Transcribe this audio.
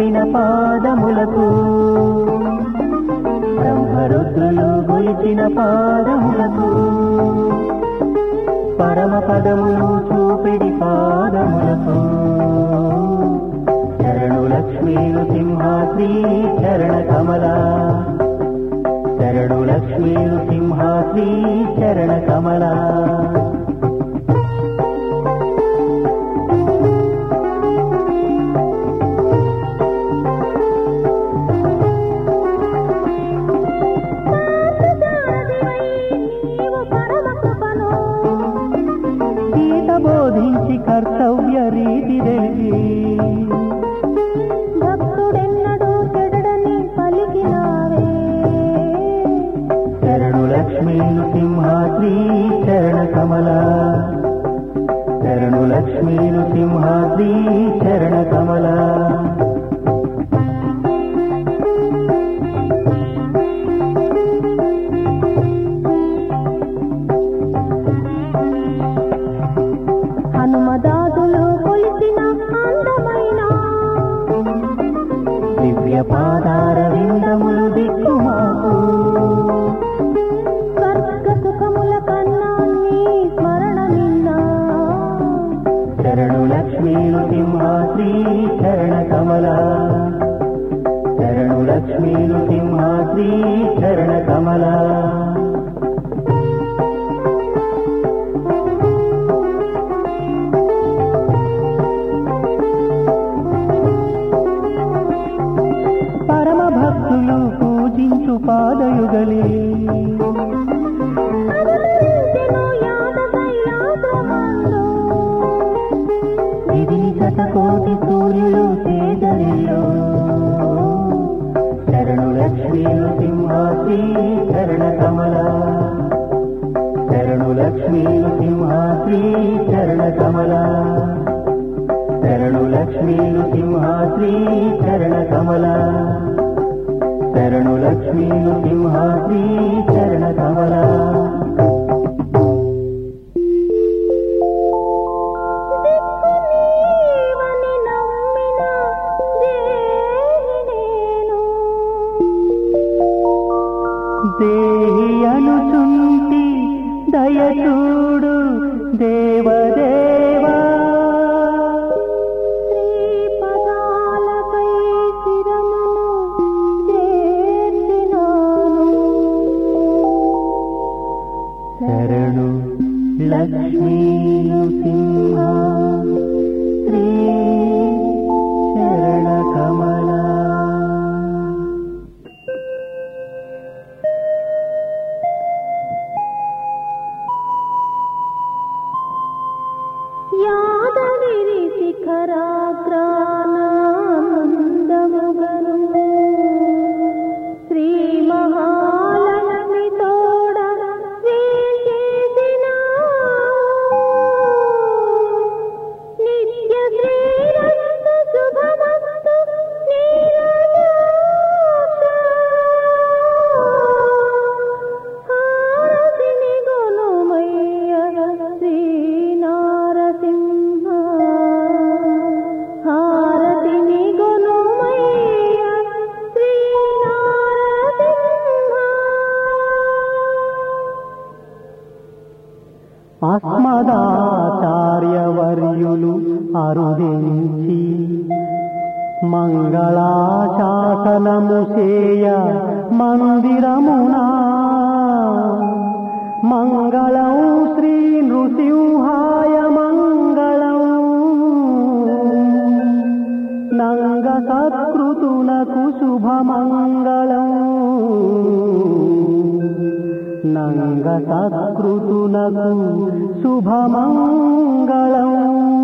కొలిచిన పాదములకు బ్రహ్మరుద్రులు కొలిచిన పాదములకు పరమ పదములు చూపిడి పాదములకు శరణు లక్ష్మీలు సింహాద్రి చరణ కమల శరణు లక్ష్మీలు సింహాద్రి చరణ కమల నీవు పరమ కృపను గీత బోధించి కర్తవ్య రీతి తెలిసి భక్తుడెన్నడూ చెడడని పలికినావే శరణు లక్ష్మీలు సింహాద్రి చరణ కమల శరణు లక్ష్మీలు సింహాద్రి చరణ కమల హనుమదాదులు కొలిసిన అందమైన దివ్య పాదార విందములు దిక్కుమాకు స్వర్గ సుఖముల కన్నా నీ స్మరణ నిన్నా శరణు లక్ష్మీలు సింహాద్రి చరణ కమల శరణు లక్ష్మీలు సింహాద్రి చరణ కమల పరమ భక్తులు పూజించు పాదయుగలే అరుణరించెను యాద కైలాసమందు. విధి శతకోటి సూర్యులు తేజరిల్లు శరణు లక్ష్మీలు సింహాద్రి చరణ కమల శరణు లక్ష్మీలు సింహాద్రి చరణ కమల శరణు లక్ష్మీలు సింహాద్రి చరణ కమల శరణు లక్ష్మీలు సింహాద్రి చరణ కమల నీవని నమ్మిన దేహి నేను. దేహి అనుచుంటి దయచూడు దేవదేవా శ్రీపదాలపై శిరమును చేర్చినాను. శరణు లక్ష్మీ సింహ శ్రీ శరణ కమలా యాదగిరి శిఖరాగ్రానందముగను శ్రీ మహాలక్ష్మి తోడ వేచేసిన నిత్య శ్రీరస్తు శుభమస్తు హారతిని గొనుమయ్య శ్రీ నారసింహ హారతిని గొనుమయ్య శ్రీ నారసింహ అస్మదాచార్యవర్యులు అరుదించి మంగళాశాసనము చేయ మందిరమునా మంగళం శ్రీ నృసింహాయ మంగళం నంగ సత్కృతునకు శుభమంగళం నంగ సత్కృతునకు శుభమంగళం